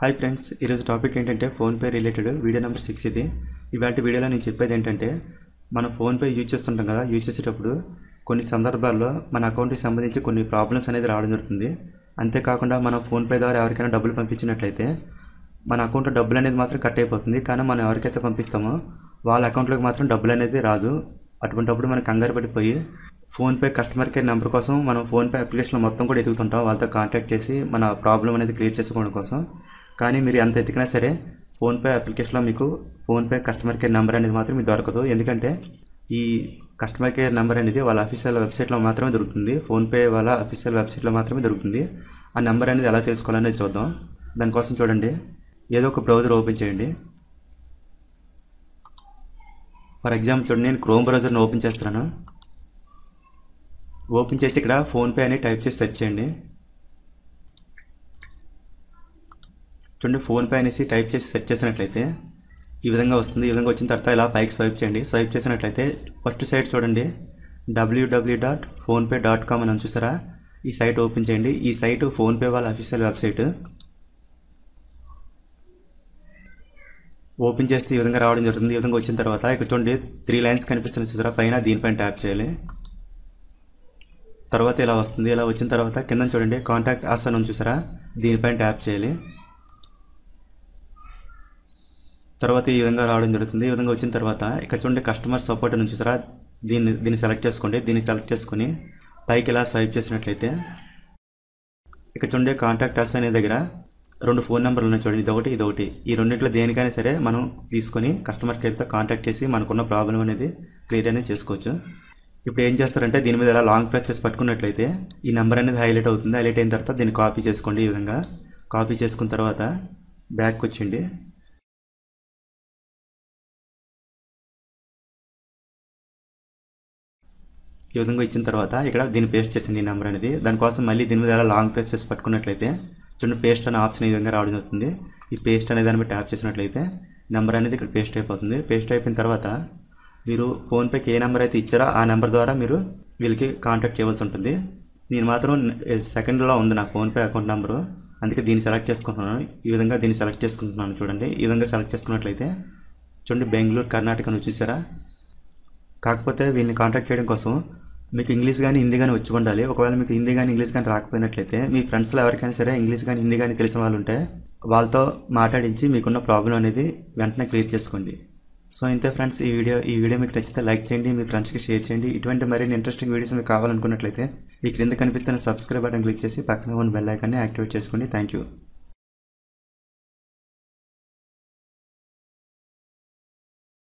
hi friends ఈరోజు topic ఏంటంటే PhonePe related video number six ఇది ఇవాటి వీడియోలో నేను చెప్పేది ఏంటంటే మనం ఫోన్పే యూజ్ చేస్తుంటాం కదా యూజ్ చేసేటప్పుడు కొన్ని సందర్భాల్లో మన అకౌంట్కి సంబంధించి కొన్ని ప్రాబ్లమ్స్ అనేది రావడం జరుగుతుంది అంతేకాకుండా మనం ఫోన్పే ద్వారా ఎవరికైనా డబ్బులు పంపించినట్లయితే మన అకౌంట్లో డబ్బులు అనేది మాత్రం కట్ అయిపోతుంది కానీ మనం ఎవరికైతే పంపిస్తామో వాళ్ళ అకౌంట్లోకి మాత్రం డబ్బులు అనేది రాదు అటువంటిప్పుడు మనం కంగారు పడిపోయి ఫోన్పే కస్టమర్ కేర్ నెంబర్ కోసం మనం ఫోన్పే అప్లికేషన్ మొత్తం కూడా ఎదుగుతుంటాం వాళ్ళతో కాంటాక్ట్ చేసి మన ప్రాబ్లం అనేది క్లియర్ చేసుకోవడం కోసం కానీ మీరు ఎంత ఎతికినా సరే ఫోన్పే అప్లికేషన్లో మీకు ఫోన్పే కస్టమర్ కేర్ నెంబర్ అనేది మాత్రం మీకు దొరకదు ఎందుకంటే ఈ కస్టమర్ కేర్ నెంబర్ అనేది వాళ్ళ అఫీషియల్ వెబ్సైట్లో మాత్రమే దొరుకుతుంది ఫోన్పే వాళ్ళ అఫీషియల్ వెబ్సైట్లో మాత్రమే దొరుకుతుంది ఆ నెంబర్ అనేది ఎలా తెలుసుకోవాలనేది చూద్దాం దానికోసం చూడండి ఏదో ఒక బ్రౌజర్ ఓపెన్ చేయండి ఫర్ ఎగ్జాంపుల్ చూడండి నేను క్రోమ్ బ్రౌజర్ని ఓపెన్ చేస్తున్నాను ఓపెన్ చేసి ఇక్కడ ఫోన్పే అని టైప్ చేసి సెర్చ్ చేయండి చూడండి ఫోన్పే అనేసి టైప్ చేసి సెర్చ్ చేసినట్లయితే ఈ విధంగా వస్తుంది ఈ విధంగా వచ్చిన తర్వాత ఇలా పైకి స్వైప్ చేయండి స్వైప్ చేసినట్లయితే ఫస్ట్ సైట్ చూడండి WW dot PhonePe dot com అని చూసారా ఈ సైట్ ఓపెన్ చేయండి ఈ సైట్ ఫోన్పే వాళ్ళ అఫీషియల్ వెబ్సైట్ ఓపెన్ చేస్తే ఈ విధంగా రావడం జరుగుతుంది ఈ విధంగా వచ్చిన తర్వాత ఇక్కడ చూడండి త్రీ లైన్స్ కనిపిస్తుంది చూసారా పైన దీనిపైన ట్యాప్ చేయాలి తర్వాత ఇలా వస్తుంది ఇలా వచ్చిన తర్వాత కింద చూడండి కాంటాక్ట్ అస్ అని ఉంది చూసారా దీనిపైన ట్యాప్ చేయాలి తర్వాత ఈ విధంగా రావడం జరుగుతుంది ఈ విధంగా వచ్చిన తర్వాత ఇక్కడ చూడండి కస్టమర్ సపోర్ట్ అని చూసారా దీన్ని దీన్ని సెలెక్ట్ చేసుకోండి దీన్ని సెలెక్ట్ చేసుకొని పైకి ఇలా స్వైప్ చేసినట్లయితే ఇక్కడ చూడండి కాంటాక్ట్ అస్ అనే దగ్గర రెండు ఫోన్ నెంబర్లు ఉన్నాయి చూడండి ఇదొకటి ఇదొకటి ఈ రెండింటిలో దేనికైనా సరే మనం తీసుకొని కస్టమర్ కేర్తో కాంటాక్ట్ చేసి మనకున్న ప్రాబ్లం అనేది క్లియర్ అనేది చేసుకోవచ్చు ఇప్పుడు ఏం చేస్తారంటే దీని మీద ఇలా లాంగ్ ప్రెస్ చేసి పట్టుకున్నట్లయితే ఈ నెంబర్ అనేది హైలైట్ అవుతుంది హైలైట్ అయిన తర్వాత దీన్ని కాపీ చేసుకోండి ఈ విధంగా కాపీ చేసుకున్న తర్వాత బ్యాక్ వచ్చిండి ఈ విధంగా ఇచ్చిన తర్వాత ఇక్కడ దీన్ని పేస్ట్ చేసింది ఈ నెంబర్ అనేది దానికోసం మళ్ళీ దీని మీద ఎలా లాంగ్ ప్రెస్ చేసి పట్టుకున్నట్లయితే చూడండి పేస్ట్ అనే ఆప్షన్ ఈ విధంగా రావడం జరుగుతుంది ఈ పేస్ట్ అనే దాన్ని ట్యాప్ చేసినట్లయితే నెంబర్ అనేది ఇక్కడ పేస్ట్ అయిపోతుంది పేస్ట్ అయిపోయిన తర్వాత మీరు ఫోన్పేకి ఏ నెంబర్ అయితే ఇచ్చారో ఆ నెంబర్ ద్వారా మీరు వీళ్ళకి కాంటాక్ట్ చేయవలసి ఉంటుంది నేను మాత్రం సెకండ్లో ఉంది నా ఫోన్పే అకౌంట్ నెంబరు అందుకే దీన్ని సెలెక్ట్ చేసుకుంటున్నాను ఈ విధంగా దీన్ని సెలెక్ట్ చేసుకుంటున్నాను చూడండి ఈ విధంగా సెలెక్ట్ చేసుకున్నట్లయితే చూడండి బెంగళూరు కర్ణాటక నువ్వు చూసారా కాకపోతే వీళ్ళని కాంటాక్ట్ చేయడం కోసం మీకు ఇంగ్లీష్ కానీ హిందీ కానీ వచ్చి ఉండాలి ఒకవేళ మీకు హిందీ కానీ ఇంగ్లీష్ కానీ రాకపోయినట్లయితే మీ ఫ్రెండ్స్లో ఎవరికైనా సరే ఇంగ్లీష్ కానీ హిందీ కానీ తెలిసిన వాళ్ళు ఉంటే వాళ్ళతో మాట్లాడించి మీకున్న ప్రాబ్లం అనేది వెంటనే క్లియర్ చేసుకోండి సో ఇంతే ఫ్రెండ్స్ ఈ వీడియో ఈ వీడియో మీకు నచ్చితే లైక్ చేయండి మీ ఫ్రెండ్స్కి షేర్ చేయండి ఇటువంటి మరిన్ని ఇంట్రెస్టింగ్ వీడియోస్ మీకు కావాలనుకున్నట్లయితే ఈ క్రింద కనిపిస్తున్న సబ్స్క్రైబ్ బటన్ క్లిక్ చేసి పక్కన ఉన్న బెల్ ఐకాన్ని యాక్టివేట్ చేసుకోండి థ్యాంక్ యూ